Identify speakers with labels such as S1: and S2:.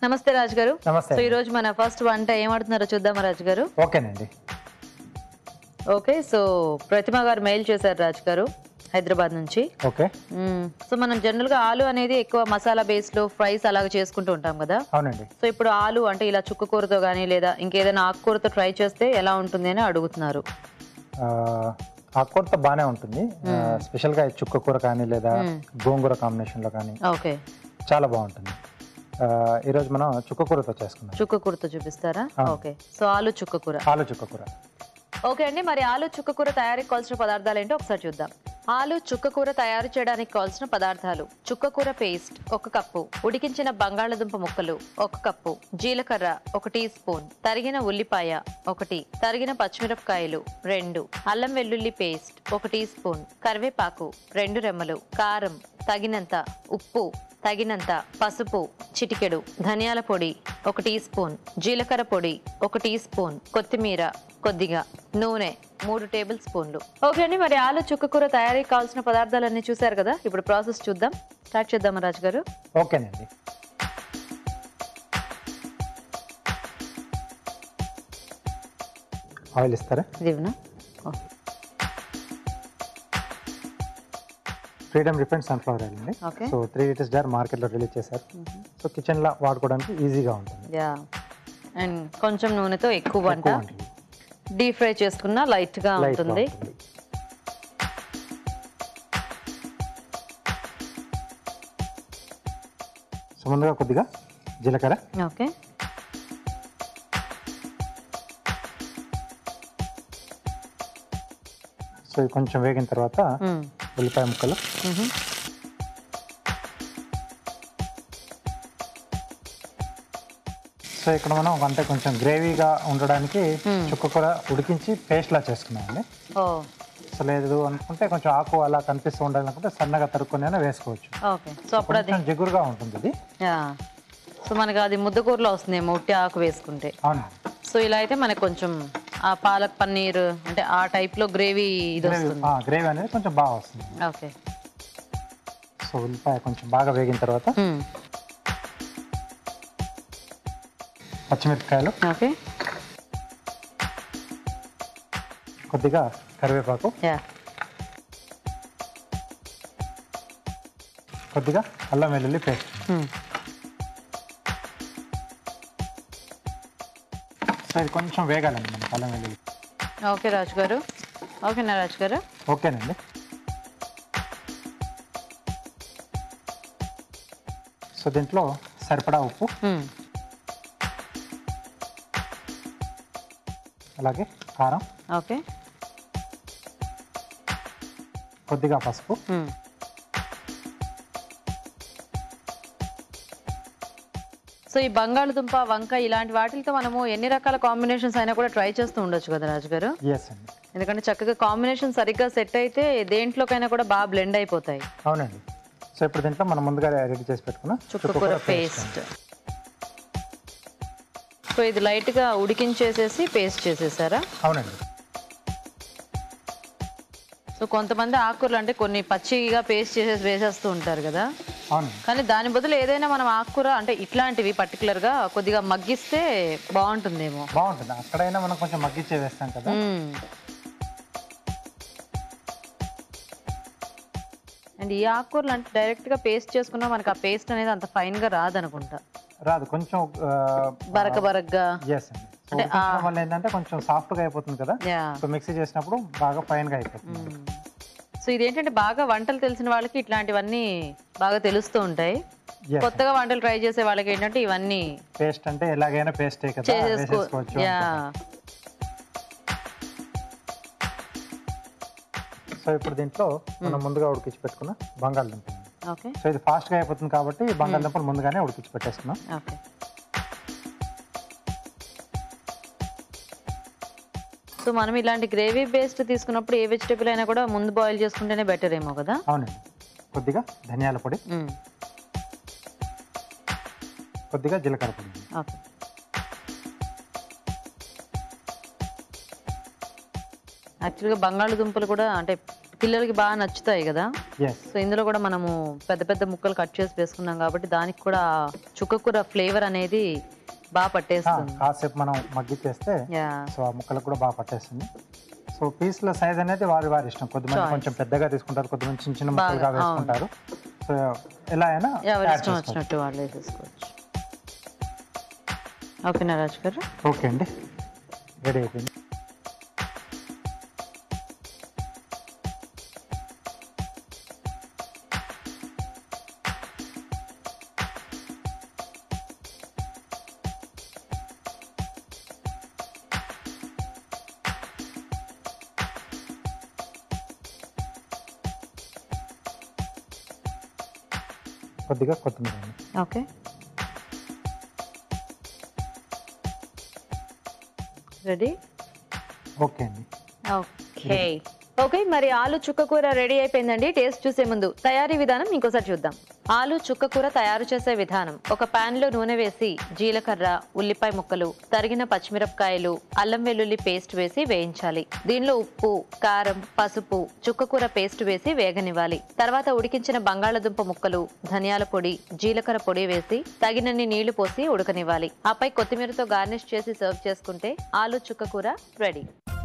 S1: నమస్తే రాజు గారు
S2: నమస్తే
S1: సో ఈ రోజు మన ఫస్ట్ వంట ఏం ఆడుతున్నారో చూద్దామా రాజు గారు
S2: ఓకేనండి
S1: ఓకే సో ప్రతిమ గారు మెయిల్ చేశారు రాజు గారు హైదరాబాద్ నుంచి
S2: ఓకే
S1: మ్మ్. సో మనం జనరల్ గా ఆలు అనేది ఎక్కువ మసాలా బేస్ లో ఫ్రైస్ అలాగ చేసుకుంటూ ఉంటాం కదా
S2: అవునండి
S1: సో ఇప్పుడు ఆలు అంటే ఇలా చుక్క కూరతో కానీ లేదా ఇంకేదైనా ఆకుకూరతో ట్రై చేస్తే ఎలా ఉంటుంది అని అడుగుతున్నారు
S2: ఆ, ఆకుకూరతో బాగానే ఉంటుంది ఆ, స్పెషల్గా ఈ చుక్క కూర కానీ లేదా గోంగూర కాంబినేషన్లో కానీ
S1: ఓకే
S2: చాలా బాగుంటుంది ఆ, ఈరోజు మనం చుక్క కూరతో చేసుకుందాం
S1: చుక్క కూరతో చూపిస్తారా ఓకే సో ఆలు చుక్క కూర
S2: ఆలు చుక్క కూర
S1: ఓకే అండి మరి ఆలు చుక్క కూర తయారీకి కావాల్సిన పదార్థాలు ఏంటో ఒకసారి చూద్దాం ఆలు చుక్క కూర తయారు చేయడానికి కావాల్సిన పదార్థాలు చుక్క కూర పేస్ట్ ఒక కప్పు ఉడికించిన బంగాళదుంప ముక్కలు ఒక కప్పు జీలకర్ర ఒక టీ స్పూన్ తరిగిన ఉల్లిపాయ ఒకటి తరిగిన పచ్చిమిరపకాయలు రెండు అల్లం వెల్లుల్లి పేస్ట్ ఒక టీ స్పూన్ కరివేపాకు రెండు రెమ్మలు కారం తగినంత ఉప్పు తగినంత పసుపు చిటికెడు ధనియాల పొడి ఒక టీ స్పూన్ జీలకర్ర పొడి ఒక టీ స్పూన్ కొత్తిమీర కొద్దిగా నూనె మూడు టేబుల్ స్పూన్లు ఓకే అండి మరి ఆలు చుక్క కూర తయారీకి కావాల్సిన పదార్థాలన్నీ చూశారు కదా ఇప్పుడు ప్రాసెస్ చూద్దాం స్టార్ట్ చేద్దామా రాజు గారు
S2: ఓకేనండి ఆయిల్ ఇస్తారా
S1: ఇదివనా
S2: ఫ్రీడమ్ రిఫైండ్ సన్ఫ్లవర్ ఆయిల్ అండి
S1: okay
S2: so three litres jar మార్కెట్లో రిలీజ్ చేశారు సో కిచెన్లో వాడుకోవడానికి ఈజీగా ఉంటుంది
S1: యా అండ్ కొంచెం నూనెతో ఎక్కువ వంట
S2: ఎక్కువ ఉంటుంది
S1: డీప్ ఫ్రై చేసుకున్నా లైట్ గా
S2: Light గా
S1: ఉంటుంది
S2: ఉంటుంది. సో ముందుగా కొద్దిగా జీలకర్ర
S1: ఓకే
S2: సో ఇది కొంచెం వేగిన తర్వాత
S1: మ్మ్.
S2: ఉల్లిపాయ ముక్కలు
S1: మ్మ్.
S2: సో ఇక్కడ మనం అంటే కొంచెం గ్రేవీగా ఉండడానికి చుక్క కూర ఉడికించి పేస్ట్ లా చేసుకున్నామండి
S1: ఓ
S2: సో లేదు అనుకుంటే కొంచెం ఆకు అలా కనిపిస్తూ ఉండాలనుకుంటే సన్నగా తరుక్కొని అయినా వేసుకోవచ్చు
S1: ఓకే సో అప్పుడు అది
S2: కొంచెం జిగురుగా ఉంటుంది ఇది
S1: యా సో మనకి అది ముద్దకూరలో వస్తుందేమో ఉట్టి ఆకు వేసుకుంటే
S2: అవును
S1: సో ఇలా అయితే మనకు కొంచెం ఆ పాలక్ పన్నీర్ అంటే ఆ type లో గ్రేవీ ఇది వస్తుంది
S2: గ్రేవీ అనేది కొంచెం బాగా వస్తుంది
S1: ఓకే
S2: సో ఉల్లిపాయ కొంచెం బాగా వేగిన తర్వాత
S1: మ్మ్.
S2: పచ్చిమిరపకాయలు
S1: ఓకే
S2: కొద్దిగా కరివేపాకు
S1: యా
S2: కొద్దిగా అల్లం వెల్లుల్లి పేస్ట్
S1: మ్మ్.
S2: సో ఇది కొంచెం వేగాలండి మనకి అల్లం వెల్లుల్లి
S1: ఓకే రాజు గారు ఓకేనా రాజు గారు
S2: ఓకేనండి సో దీంట్లో సరిపడా ఉప్పు
S1: మ్మ్.
S2: అలాగే కారం
S1: ఓకే
S2: కొద్దిగా పసుపు
S1: మ్మ్. సో ఈ బంగాళదుంప వంక ఇలాంటి వాటితో మనము ఎన్ని రకాల కాంబినేషన్స్ అయినా కూడా ట్రై చేస్తూ ఉండొచ్చు కదా రాజు గారు
S2: ఎస్ అండి
S1: ఎందుకంటే చక్కగా కాంబినేషన్ సరిగ్గా సెట్ అయితే దేంట్లోకైనా కూడా బాగా బ్లెండ్ అయిపోతాయి
S2: అవునండి సో ఇప్పుడు దీంట్లో మనం ముందుగా రెడీ చేసి పెట్టుకున్న
S1: చుక్కకూర పేస్ట్ సో ఇది లైట్ గా ఉడికించేసేసి పేస్ట్ చేసేసారా
S2: అవునండి
S1: సో కొంతమంది ఆకుకూరలు అంటే కొన్ని పచ్చిగా పేస్ట్ చేసేసి వేసేస్తూ ఉంటారు కదా
S2: అవునండి
S1: కానీ దాని బదులు ఏదైనా మనం ఆకుకూర అంటే ఇట్లాంటివి particular గా కొద్దిగా మగ్గిస్తే బాగుంటుందేమో
S2: బాగుంటుంది అక్కడైనా మనం కొంచెం మగ్గిచ్చే వేస్తాం కదా
S1: మ్మ్. అండ్ ఈ ఆకుకూరలు అంటే డైరెక్ట్ గా పేస్ట్ చేసుకున్నా మనకి ఆ పేస్ట్ అనేది అంత ఫైన్ గా రాదనుకుంటా
S2: రాదు కొంచెం
S1: బరక బరగ్గా
S2: ఎస్ అండి సో ఉడికించడం వల్ల ఏంటంటే కొంచెం సాఫ్ట్గా అయిపోతుంది కదా
S1: యా
S2: సో మిక్సీ చేసినప్పుడు బాగా ఫైన్గా అయిపోతుంది
S1: సో ఇదేంటంటే బాగా వంటలు తెలిసిన వాళ్ళకి ఇట్లాంటివన్నీ బాగా తెలుస్తూ ఉంటాయి
S2: Yes.
S1: కొత్తగా వంటలు ట్రై చేసే వాళ్ళకి ఏంటంటే ఇవన్నీ
S2: పేస్ట్ అంటే ఎలాగైనా పేస్టే కదా
S1: చేసేసుకో
S2: వేసేసుకోవచ్చు
S1: యా
S2: సో ఇప్పుడు దీంట్లో మనం ముందుగా ఉడికించి పెట్టుకున్న బంగాళదుంప ఉంది.
S1: ఓకే
S2: సో ఇది ఫాస్ట్గా అయిపోతుంది కాబట్టి బంగాళదుంపలు ముందుగానే ఉడికించి పెట్టేస్తున్నాం
S1: ఓకే సో మనం ఇలాంటి గ్రేవీ బేస్డ్ తీసుకున్నప్పుడు ఏ వెజిటేబుల్ అయినా కూడా ముందు బాయిల్ చేసుకుంటేనే బెటర్ ఏమో కదా
S2: అవునండి కొద్దిగా ధనియాల పొడి
S1: మ్మ్.
S2: కొద్దిగా జీలకర్ర పొడి
S1: ఓకే యాక్చువల్గా బంగాళదుంపలు కూడా అంటే పిల్లలకి బాగా నచ్చుతాయి కదా
S2: ఎస్
S1: సో ఇందులో కూడా మనము పెద్ద పెద్ద ముక్కలు కట్ చేసి వేసుకున్నాం కాబట్టి దానికి కూడా చుక్కకూర ఫ్లేవర్ అనేది బాగా పట్టేస్తుంది
S2: కాసేపు మనం మగ్గిచ్చేస్తే
S1: యా
S2: సో ఆ ముక్కలకు కూడా బాగా పట్టేస్తుంది సో పీస్ల సైజ్ అనేది వారి వారి ఇష్టం కొద్దిమంది
S1: Choice.
S2: కొంచెం పెద్దగా తీసుకుంటారు కొద్దిమంది చిన్న చిన్న ముక్కలుగా
S1: బాగా,
S2: వేసుకుంటారు సో ఎలా అయినా
S1: ఎవరి
S2: యాడ్
S1: ఇష్టం
S2: చేసుకోవచ్చు
S1: వచ్చినట్టు వాళ్ళు వేసేసుకోవచ్చు ఓకేనా రాజు గారు
S2: ఓకే అండి రెడీ అయిపోయింది కొద్దిగా కొత్తిమీర అండి.
S1: ఓకే రెడీ
S2: ఓకే అండి
S1: ఓకే ఓకే మరి ఆలు చుక్క కూర రెడీ అయిపోయిందండి టేస్ట్ చూసే ముందు తయారీ విధానం ఇంకోసారి చూద్దాం ఆలు చుక్క కూర తయారు చేసే విధానం ఒక పాన్ లో నూనె వేసి జీలకర్ర ఉల్లిపాయ ముక్కలు తరిగిన పచ్చిమిరపకాయలు అల్లం వెల్లుల్లి పేస్ట్ వేసి వేయించాలి దీనిలో ఉప్పు కారం పసుపు చుక్క కూర పేస్ట్ వేసి వేగనివ్వాలి తర్వాత ఉడికించిన బంగాళదుంప ముక్కలు ధనియాల పొడి జీలకర్ర పొడి వేసి తగినన్ని నీళ్లు పోసి ఉడకనివ్వాలి ఆపై కొత్తిమీరతో గార్నిష్ చేసి సర్వ్ చేసుకుంటే ఆలు చుక్క కూర రెడీ